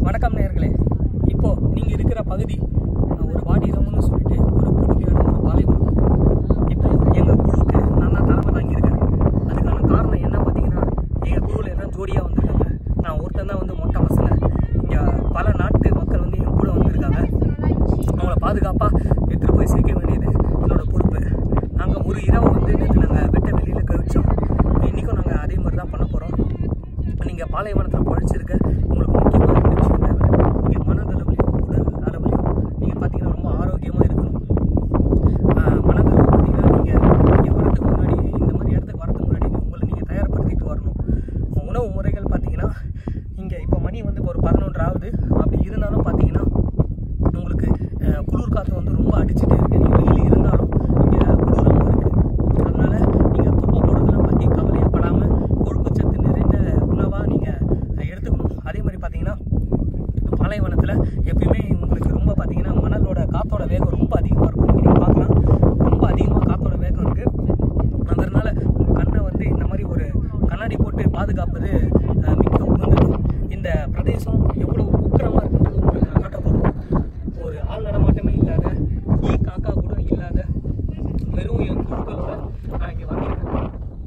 வணக்கம் நேயர்களே இப்போ நீங்க இருக்கிற பகுதி அஹ், ஒரு வாடிதம்னு சொல்லிட்டு ஒரு புதுமையான ஒரு பாலைவனம் இப்போ எங்க குழுவுக்கு நான் தான் தலைமை தாங்கியிருக்கேன் அதுக்கான காரணம் என்ன பார்த்தீங்கன்னா எங்க குழுவில் எல்லாம் ஜோடியாக வந்திருக்காங்க நான் ஒருத்தன் தான் வந்து மொட்டை பசங்க இங்க பல நாட்டு மக்கள் வந்து எங்க கூட வந்திருக்காங்க அவங்கள பாதுகாப்பாக எடுத்துகிட்டு போய் சேர்க்க வேண்டியது என்னோட பொறுப்பு நாங்கள் ஒரு இரவு வந்து நேற்று நாங்கள் வெட்ட வெளியில் கழிச்சோம் இன்றைக்கும் நாங்கள் அதே மாதிரி தான் பண்ண போகிறோம் நீங்கள் பாலைவனத்தில் பழிச்சிருக்க உங்களுக்கு முக்கியமாக ரெண்டு விஷயம் தேவை நீங்கள் மனதளவுலையும் உடல் அளவுலையும் நீங்கள் பார்த்தீங்கன்னா ரொம்ப ஆரோக்கியமாக இருக்கணும் ஆஹ் மனதளவு பார்த்தீங்கன்னா நீங்கள் இங்கே வரதுக்கு முன்னாடி இந்த மாதிரி இடத்துக்கு வரதுக்கு முன்னாடி உங்களை நீங்கள் தயார்படுத்திட்டு வரணும் உணவு முறைகள் பார்த்தீங்கன்னா இங்கே இப்போ மணி வந்து இப்போ ஒரு பதினொன்று ஆகுது அப்படி இருந்தாலும் பார்த்தீங்கன்னா உங்களுக்கு அஹ், குளிர் காற்று வந்து ரொம்ப அடிச்சுட்டே இருக்கு நீங்கள் வெளியில் இருந்தாலும் இங்கே குளிராகவும் இருக்குது அதனால நீங்கள் துப்பை போடுறதெல்லாம் பற்றி கவலையே படாமல் கொழுப்புச்சத்து நிறைந்த உணவாக நீங்கள் எடுத்துக்கணும் அதே மாதிரி பார்த்தீங்கன்னா பாலைவனத்தில் எப்பயுமே உங்களுக்கு ரொம்ப பார்த்தீங்கன்னா மணலோட காற்றோட வேகம் ரொம்ப அதிகமாக இருக்கும் நீங்கள் பார்க்கலாம் ரொம்ப அதிகமாக காற்றோட வேகம் இருக்குது அதனால உங்கள் கண்ணை வந்து இந்த மாதிரி ஒரு கண்ணாடி போட்டு பாதுகாப்பது அஹ், மிக்க உகந்தது இந்த பிரதேசம் எவ்வளோ உக்கிரமாக இருக்குன்றது உங்களுக்கு நான் காட்ட போகிறோம் ஒரு ஆள் நடமாட்டமே இல்லாத ஈ காக்கா கூட இல்லாத வெறும் என் குழுக்களோட நான் இங்கே வந்திருக்கேன்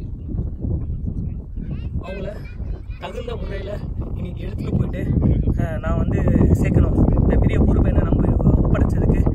அவங்கள தகுந்த முறையில் இன்னைக்கு எடுத்துகிட்டு போயிட்டு அஹ், நான் வந்து சேர்க்கணும் இந்த பெரிய பொறுப்பை என்ன நம்ப ஒப்படைச்சதுக்கு